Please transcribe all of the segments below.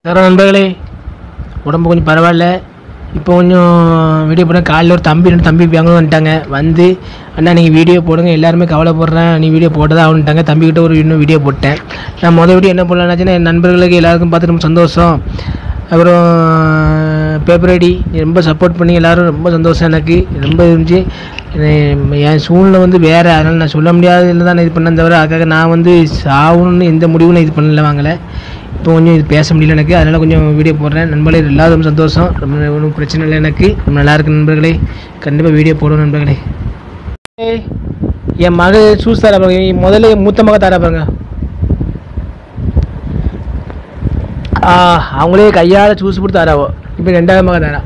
வேறு நண்பர்களே உடம்பு கொஞ்சம் பரவாயில்ல இப்போ கொஞ்சம் வீடியோ போட காலையில் ஒரு தம்பி ரெண்டு தம்பி பெங்களூர் வந்துட்டாங்க வந்து அண்ணா நீங்கள் வீடியோ போடுங்க எல்லாருமே கவலைப்படுறேன் நீ வீடியோ போட்டதா ஆகணுட்டாங்க தம்பிக்கிட்ட ஒரு இன்னும் வீடியோ போட்டேன் நான் மொதல் வீடியோ என்ன பண்ணலாச்சுன்னா என் நண்பர்களுக்கு எல்லாருக்கும் பார்த்து ரொம்ப சந்தோஷம் அப்புறம் பேப்பர் ஐடி நீ ரொம்ப சப்போர்ட் பண்ணி எல்லாரும் ரொம்ப சந்தோஷம் எனக்கு ரொம்ப இருந்துச்சு என்ன- என் சூழ்நிலை வந்து வேறு அதனால் நான் சொல்ல முடியாததில் தான் நான் இது பண்ணேன் தவிர அதுக்காக நான் வந்து சாகணும்னு எந்த முடிவும் நான் இது பண்ணல வாங்கலை இப்போ கொஞ்சம் இது பேச முடியல எனக்கு அதனால் கொஞ்சம் வீடியோ போடுறேன் நண்பர்களே எல்லாரும் ரொம்ப சந்தோஷம் ரொம்ப ஒன்றும் பிரச்சனை இல்லை எனக்கு ரொம்ப நல்லா இருக்கு நண்பர்களே கண்டிப்பாக வீடியோ போடுவோம் நண்பர்களே ஏய், என் மக சூஸ் தர பாருங்க என் முதல்ல என் மூத்த மக தர பாருங்க ஆ அவங்களே கையால் ஜூஸ் போட்டு தராவோ இப்போ ரெண்டாவது மக தரா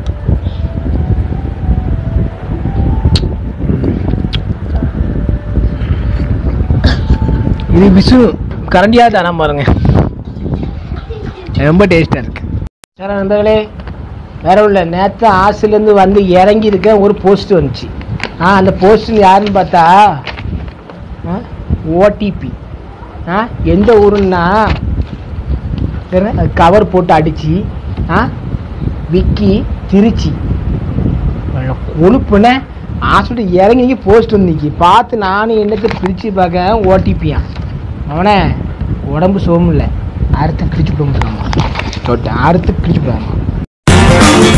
இது விசு கரண்டியாக தானா பாருங்க ரொம்ப டேஸ்ட்டாக இருக்கு சார் நண்பர்களே வேற உள்ள நேற்று ஆசிலேருந்து வந்து இறங்கி இருக்க ஒரு போஸ்ட் வந்துச்சு ஆ அந்த போஸ்ட் யாருன்னு பார்த்தா ஓடிபி ஆ எந்த ஊருன்னா கவர் போட்டு அடிச்சு ஆ விக்கி திருச்சி கொழுப்புன ஹாஸ்பிட்டல் இறங்கி போஸ்ட் வந்துச்சு பார்த்து நானும் என்னத்தை பிரித்து பார்க்க ஓடிபியா அவனே உடம்பு சோமும் இல்லை அறுத்து கிழிச்சு விட முடியாமா அறுத்து கிழிச்சு விடாமா